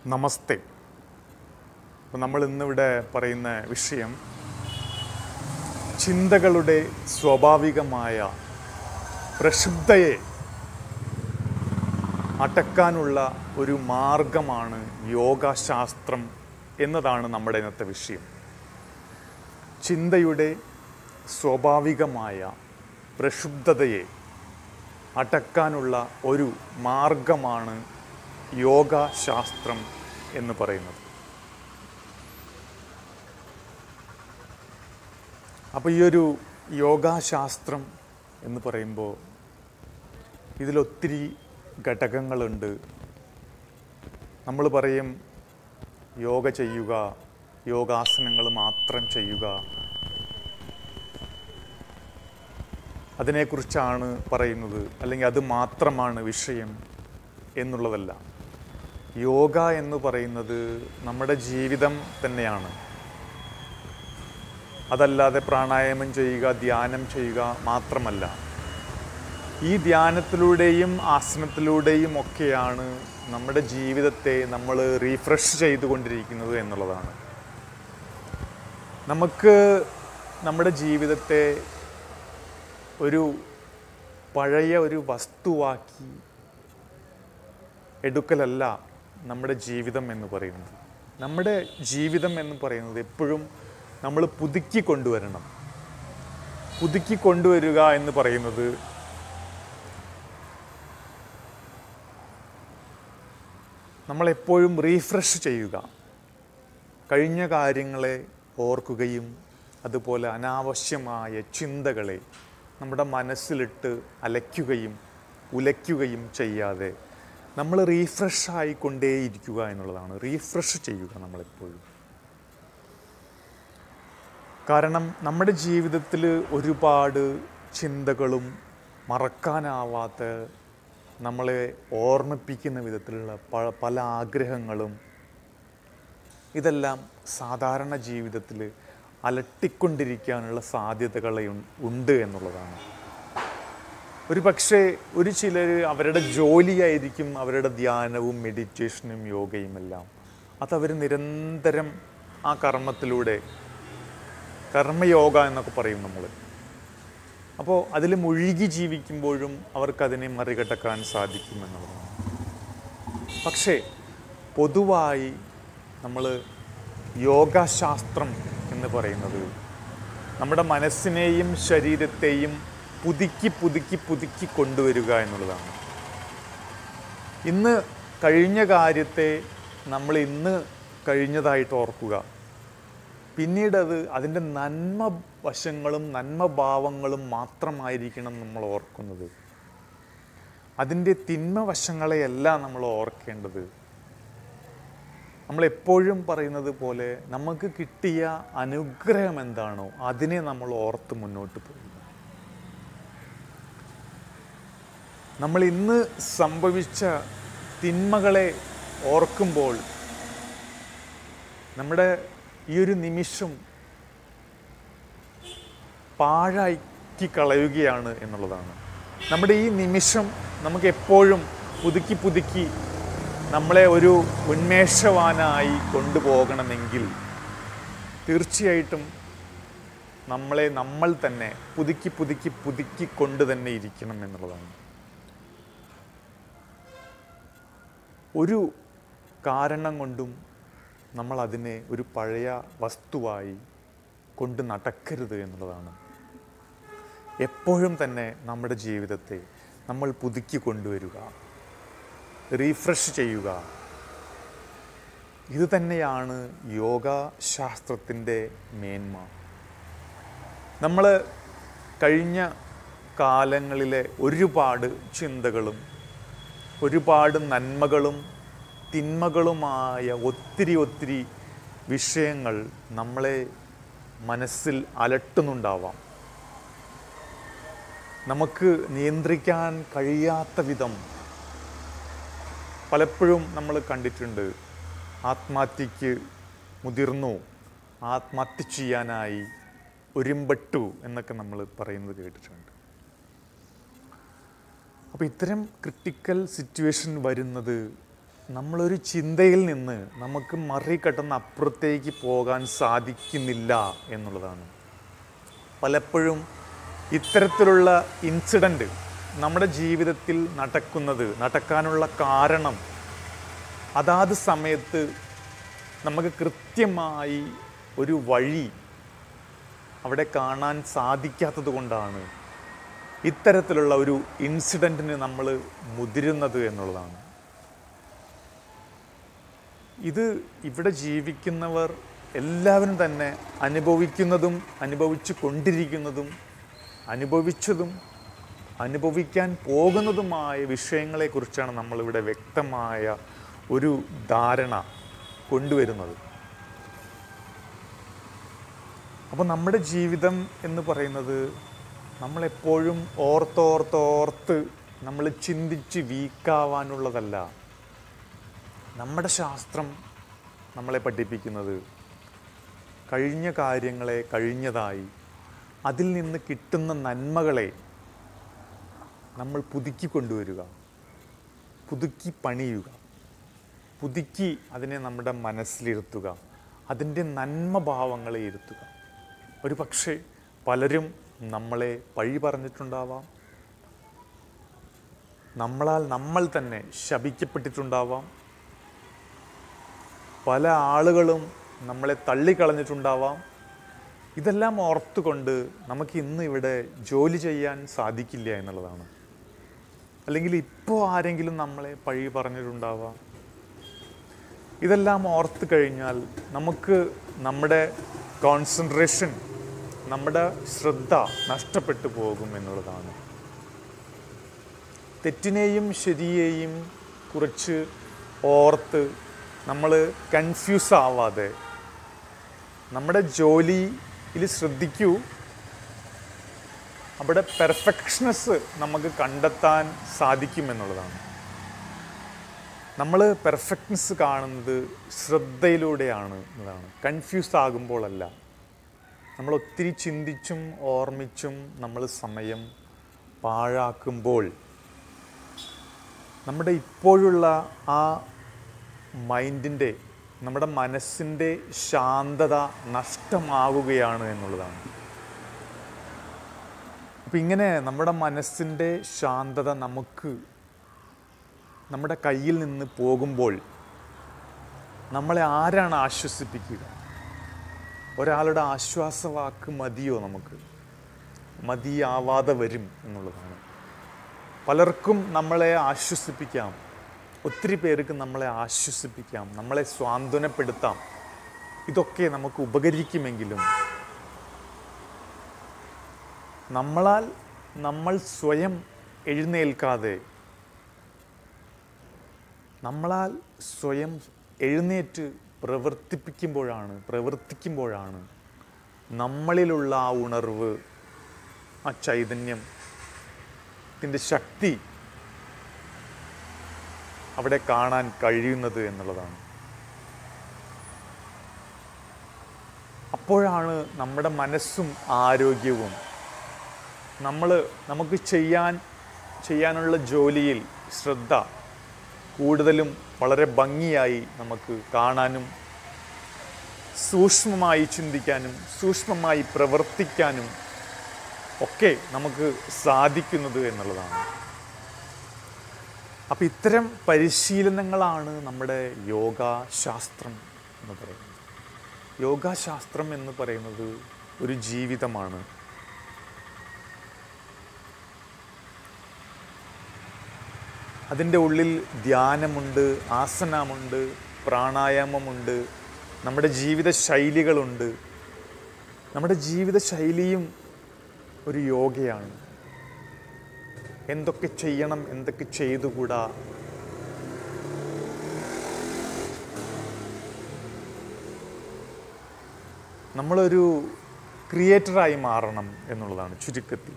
നമസ്തേ അപ്പോൾ നമ്മൾ ഇന്നിവിടെ പറയുന്ന വിഷയം ചിന്തകളുടെ സ്വാഭാവികമായ പ്രക്ഷുബ്ധയെ അടക്കാനുള്ള ഒരു മാർഗമാണ് യോഗാശാസ്ത്രം എന്നതാണ് നമ്മുടെ ഇന്നത്തെ വിഷയം ചിന്തയുടെ സ്വാഭാവികമായ പ്രക്ഷുബ്ധതയെ അടക്കാനുള്ള ഒരു മാർഗമാണ് യോഗാശാസ്ത്രം എന്ന് പറയുന്നത് അപ്പോൾ ഈ ഒരു യോഗാശാസ്ത്രം എന്ന് പറയുമ്പോൾ ഇതിലൊത്തിരി ഘടകങ്ങളുണ്ട് നമ്മൾ പറയും യോഗ ചെയ്യുക യോഗാസനങ്ങൾ മാത്രം ചെയ്യുക അതിനെക്കുറിച്ചാണ് പറയുന്നത് അല്ലെങ്കിൽ അത് മാത്രമാണ് വിഷയം എന്നുള്ളതല്ല യോഗ എന്ന് പറയുന്നത് നമ്മുടെ ജീവിതം തന്നെയാണ് അതല്ലാതെ പ്രാണായാമം ചെയ്യുക ധ്യാനം ചെയ്യുക മാത്രമല്ല ഈ ധ്യാനത്തിലൂടെയും ആസനത്തിലൂടെയും ഒക്കെയാണ് നമ്മുടെ ജീവിതത്തെ നമ്മൾ റീഫ്രഷ് ചെയ്തുകൊണ്ടിരിക്കുന്നത് എന്നുള്ളതാണ് നമുക്ക് നമ്മുടെ ജീവിതത്തെ ഒരു പഴയ ഒരു വസ്തുവാക്കി എടുക്കലല്ല നമ്മുടെ ജീവിതം എന്ന് പറയുന്നത് നമ്മുടെ ജീവിതം എന്ന് പറയുന്നത് എപ്പോഴും നമ്മൾ പുതുക്കി കൊണ്ടുവരണം പുതുക്കി കൊണ്ടുവരിക എന്ന് പറയുന്നത് നമ്മളെപ്പോഴും റീഫ്രഷ് ചെയ്യുക കഴിഞ്ഞ കാര്യങ്ങളെ ഓർക്കുകയും അതുപോലെ അനാവശ്യമായ ചിന്തകളെ നമ്മുടെ മനസ്സിലിട്ട് അലയ്ക്കുകയും ഉലയ്ക്കുകയും ചെയ്യാതെ നമ്മൾ റീഫ്രഷ് ആയിക്കൊണ്ടേയിരിക്കുക എന്നുള്ളതാണ് റീഫ്രഷ് ചെയ്യുക നമ്മളെപ്പോഴും കാരണം നമ്മുടെ ജീവിതത്തിൽ ഒരുപാട് ചിന്തകളും മറക്കാനാവാത്ത നമ്മളെ ഓർമ്മിപ്പിക്കുന്ന വിധത്തിലുള്ള പല പല ആഗ്രഹങ്ങളും ഇതെല്ലാം സാധാരണ ജീവിതത്തിൽ അലട്ടിക്കൊണ്ടിരിക്കാനുള്ള സാധ്യതകളെ ഉൺ- ഉണ്ട് എന്നുള്ളതാണ് ഒരു പക്ഷേ ഒരു ചിലർ അവരുടെ ജോലിയായിരിക്കും അവരുടെ ധ്യാനവും മെഡിറ്റേഷനും യോഗയും എല്ലാം അതവർ നിരന്തരം ആ കർമ്മത്തിലൂടെ കർമ്മയോഗ എന്നൊക്കെ പറയും നമ്മൾ അപ്പോൾ അതിൽ മുഴുകി ജീവിക്കുമ്പോഴും അവർക്കതിനെ മറികടക്കാൻ സാധിക്കുമെന്നുള്ളതാണ് പക്ഷേ പൊതുവായി നമ്മൾ യോഗാശാസ്ത്രം എന്ന് പറയുന്നത് നമ്മുടെ മനസ്സിനെയും ശരീരത്തെയും പുതുക്കി പുതുക്കി പുതുക്കി കൊണ്ടുവരിക എന്നുള്ളതാണ് ഇന്ന് കഴിഞ്ഞ കാര്യത്തെ നമ്മൾ ഇന്ന് കഴിഞ്ഞതായിട്ട് ഓർക്കുക പിന്നീട് അത് അതിൻ്റെ നന്മ വശങ്ങളും നന്മ ഭാവങ്ങളും മാത്രമായിരിക്കണം നമ്മൾ ഓർക്കുന്നത് അതിൻ്റെ തിന്മ വശങ്ങളെയല്ല നമ്മൾ ഓർക്കേണ്ടത് നമ്മൾ എപ്പോഴും പറയുന്നത് പോലെ നമുക്ക് കിട്ടിയ അനുഗ്രഹം എന്താണോ അതിനെ നമ്മൾ ഓർത്ത് മുന്നോട്ട് പോകുക നമ്മൾ ഇന്ന് സംഭവിച്ച തിന്മകളെ ഓർക്കുമ്പോൾ നമ്മുടെ ഈ ഒരു നിമിഷം പാഴാക്കി കളയുകയാണ് എന്നുള്ളതാണ് നമ്മുടെ ഈ നിമിഷം നമുക്ക് എപ്പോഴും പുതുക്കി പുതുക്കി നമ്മളെ ഒരു ഉന്മേഷവാനായി കൊണ്ടുപോകണമെങ്കിൽ തീർച്ചയായിട്ടും നമ്മളെ നമ്മൾ തന്നെ പുതുക്കി പുതുക്കി പുതുക്കി കൊണ്ട് തന്നെ ഇരിക്കണം എന്നുള്ളതാണ് ഒരു കാരണം കൊണ്ടും നമ്മൾ അതിനെ ഒരു പഴയ വസ്തുവായി കൊണ്ട് നടക്കരുത് എന്നുള്ളതാണ് എപ്പോഴും തന്നെ നമ്മുടെ ജീവിതത്തെ നമ്മൾ പുതുക്കി കൊണ്ടുവരിക റീഫ്രഷ് ചെയ്യുക ഇത് തന്നെയാണ് യോഗാശാസ്ത്രത്തിൻ്റെ മേന്മ നമ്മൾ കഴിഞ്ഞ കാലങ്ങളിലെ ഒരുപാട് ചിന്തകളും ഒരുപാട് നന്മകളും തിന്മകളുമായ ഒത്തിരി ഒത്തിരി വിഷയങ്ങൾ നമ്മളെ മനസ്സിൽ അലട്ടുന്നുണ്ടാവാം നമുക്ക് നിയന്ത്രിക്കാൻ കഴിയാത്ത വിധം പലപ്പോഴും നമ്മൾ കണ്ടിട്ടുണ്ട് ആത്മഹത്യക്ക് മുതിർന്നു ആത്മഹത്യ ചെയ്യാനായി ഒരുമ്പെട്ടു എന്നൊക്കെ നമ്മൾ പറയുന്നത് കേട്ടിട്ടുണ്ട് അപ്പോൾ ഇത്തരം ക്രിട്ടിക്കൽ സിറ്റുവേഷൻ വരുന്നത് നമ്മളൊരു ചിന്തയിൽ നിന്ന് നമുക്ക് മറികടന്ന് അപ്പുറത്തേക്ക് പോകാൻ സാധിക്കുന്നില്ല എന്നുള്ളതാണ് പലപ്പോഴും ഇത്തരത്തിലുള്ള ഇൻസിഡൻറ്റ് നമ്മുടെ ജീവിതത്തിൽ നടക്കുന്നത് നടക്കാനുള്ള കാരണം അതാത് സമയത്ത് നമുക്ക് കൃത്യമായി ഒരു വഴി അവിടെ കാണാൻ സാധിക്കാത്തത് കൊണ്ടാണ് ഇത്തരത്തിലുള്ള ഒരു ഇൻസിഡൻറ്റിന് നമ്മൾ മുതിരുന്നത് എന്നുള്ളതാണ് ഇത് ഇവിടെ ജീവിക്കുന്നവർ എല്ലാവരും തന്നെ അനുഭവിക്കുന്നതും അനുഭവിച്ചു കൊണ്ടിരിക്കുന്നതും അനുഭവിച്ചതും അനുഭവിക്കാൻ പോകുന്നതുമായ വിഷയങ്ങളെക്കുറിച്ചാണ് നമ്മളിവിടെ വ്യക്തമായ ഒരു ധാരണ കൊണ്ടുവരുന്നത് അപ്പോൾ നമ്മുടെ ജീവിതം എന്ന് പറയുന്നത് നമ്മളെപ്പോഴും ഓർത്തോർത്തോർത്ത് നമ്മൾ ചിന്തിച്ച് വീക്കാവാനുള്ളതല്ല നമ്മുടെ ശാസ്ത്രം നമ്മളെ പഠിപ്പിക്കുന്നത് കഴിഞ്ഞ കാര്യങ്ങളെ കഴിഞ്ഞതായി അതിൽ നിന്ന് കിട്ടുന്ന നന്മകളെ നമ്മൾ പുതുക്കി കൊണ്ടുവരിക പുതുക്കി പണിയുക പുതുക്കി അതിനെ നമ്മുടെ മനസ്സിലിരുത്തുക അതിൻ്റെ നന്മഭാവങ്ങളെ ഇരുത്തുക ഒരു പക്ഷേ പലരും നമ്മളെ പഴി പറഞ്ഞിട്ടുണ്ടാവാം നമ്മളാൽ നമ്മൾ തന്നെ ശപിക്കപ്പെട്ടിട്ടുണ്ടാവാം പല ആളുകളും നമ്മളെ തള്ളിക്കളഞ്ഞിട്ടുണ്ടാവാം ഇതെല്ലാം ഓർത്തുകൊണ്ട് നമുക്ക് ഇന്ന് ഇവിടെ ജോലി ചെയ്യാൻ സാധിക്കില്ല എന്നുള്ളതാണ് അല്ലെങ്കിൽ ഇപ്പോൾ ആരെങ്കിലും നമ്മളെ പഴി പറഞ്ഞിട്ടുണ്ടാവാം ഇതെല്ലാം ഓർത്ത് കഴിഞ്ഞാൽ നമുക്ക് നമ്മുടെ കോൺസെൻട്രേഷൻ നമ്മുടെ ശ്രദ്ധ നഷ്ടപ്പെട്ടു പോകും എന്നുള്ളതാണ് തെറ്റിനെയും ശരിയെയും കുറിച്ച് ഓർത്ത് നമ്മൾ കൺഫ്യൂസ് ആവാതെ നമ്മുടെ ജോലിയിൽ ശ്രദ്ധിക്കൂ അവിടെ പെർഫെക്ഷനസ് നമുക്ക് കണ്ടെത്താൻ സാധിക്കുമെന്നുള്ളതാണ് നമ്മൾ പെർഫെക്റ്റ്നെസ് കാണുന്നത് ശ്രദ്ധയിലൂടെയാണ് എന്നതാണ് കൺഫ്യൂസ് ആകുമ്പോഴല്ല നമ്മൾ ഒത്തിരി ചിന്തിച്ചും ഓർമ്മിച്ചും നമ്മൾ സമയം പാഴാക്കുമ്പോൾ നമ്മുടെ ഇപ്പോഴുള്ള ആ മൈൻഡിൻ്റെ നമ്മുടെ മനസ്സിൻ്റെ ശാന്തത നഷ്ടമാവുകയാണ് എന്നുള്ളതാണ് അപ്പം ഇങ്ങനെ നമ്മുടെ മനസ്സിൻ്റെ ശാന്തത നമുക്ക് നമ്മുടെ കയ്യിൽ നിന്ന് പോകുമ്പോൾ നമ്മളെ ആരാണ് ആശ്വസിപ്പിക്കുക ഒരാളുടെ ആശ്വാസവാക്ക് മതിയോ നമുക്ക് മതിയാവാതെ വരും എന്നുള്ളതാണ് പലർക്കും നമ്മളെ ആശ്വസിപ്പിക്കാം ഒത്തിരി പേർക്ക് നമ്മളെ ആശ്വസിപ്പിക്കാം നമ്മളെ സ്വാന്തനപ്പെടുത്താം ഇതൊക്കെ നമുക്ക് ഉപകരിക്കുമെങ്കിലും നമ്മളാൽ നമ്മൾ സ്വയം എഴുന്നേൽക്കാതെ നമ്മളാൽ സ്വയം എഴുന്നേറ്റ് പ്രവർത്തിപ്പിക്കുമ്പോഴാണ് പ്രവർത്തിക്കുമ്പോഴാണ് നമ്മളിലുള്ള ആ ഉണർവ് ആ ചൈതന്യം ത്തിൻ്റെ ശക്തി അവിടെ കാണാൻ കഴിയുന്നത് എന്നുള്ളതാണ് അപ്പോഴാണ് നമ്മുടെ മനസ്സും ആരോഗ്യവും നമ്മൾ നമുക്ക് ചെയ്യാൻ ചെയ്യാനുള്ള ജോലിയിൽ ശ്രദ്ധ കൂടുതലും വളരെ ഭംഗിയായി നമുക്ക് കാണാനും സൂക്ഷ്മമായി ചിന്തിക്കാനും സൂക്ഷ്മമായി പ്രവർത്തിക്കാനും ഒക്കെ നമുക്ക് സാധിക്കുന്നത് എന്നുള്ളതാണ് അപ്പം ഇത്തരം പരിശീലനങ്ങളാണ് നമ്മുടെ യോഗാശാസ്ത്രം എന്ന് പറയുന്നത് യോഗാശാസ്ത്രം എന്ന് പറയുന്നത് ഒരു ജീവിതമാണ് അതിൻ്റെ ഉള്ളിൽ ധ്യാനമുണ്ട് ആസനമുണ്ട് പ്രാണായാമമുണ്ട് നമ്മുടെ ജീവിത ശൈലികളുണ്ട് നമ്മുടെ ജീവിത ശൈലിയും ഒരു യോഗയാണ് എന്തൊക്കെ ചെയ്യണം എന്തൊക്കെ ചെയ്തുകൂടാ നമ്മളൊരു ക്രിയേറ്ററായി മാറണം എന്നുള്ളതാണ് ചുരുക്കത്തിൽ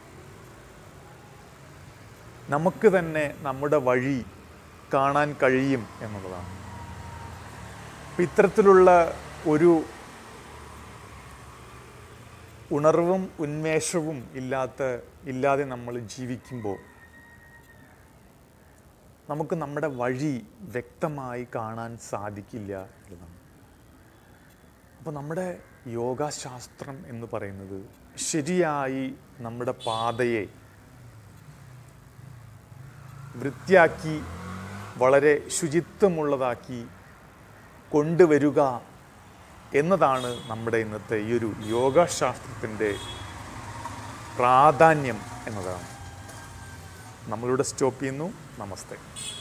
നമുക്ക് തന്നെ നമ്മുടെ വഴി കാണാൻ കഴിയും എന്നുള്ളതാണ് അപ്പം ഇത്തരത്തിലുള്ള ഒരു ഉണർവും ഉന്മേഷവും ഇല്ലാത്ത ഇല്ലാതെ നമ്മൾ ജീവിക്കുമ്പോൾ നമുക്ക് നമ്മുടെ വഴി വ്യക്തമായി കാണാൻ സാധിക്കില്ല എന്നതാണ് അപ്പോൾ നമ്മുടെ യോഗാശാസ്ത്രം എന്ന് പറയുന്നത് ശരിയായി നമ്മുടെ പാതയെ വൃത്തിയാക്കി വളരെ ശുചിത്വമുള്ളതാക്കി കൊണ്ടുവരിക എന്നതാണ് നമ്മുടെ ഇന്നത്തെ ഈ ഒരു യോഗാശാസ്ത്രത്തിൻ്റെ പ്രാധാന്യം എന്നതാണ് നമ്മളിവിടെ സ്റ്റോപ്പ് ചെയ്യുന്നു നമസ്തേ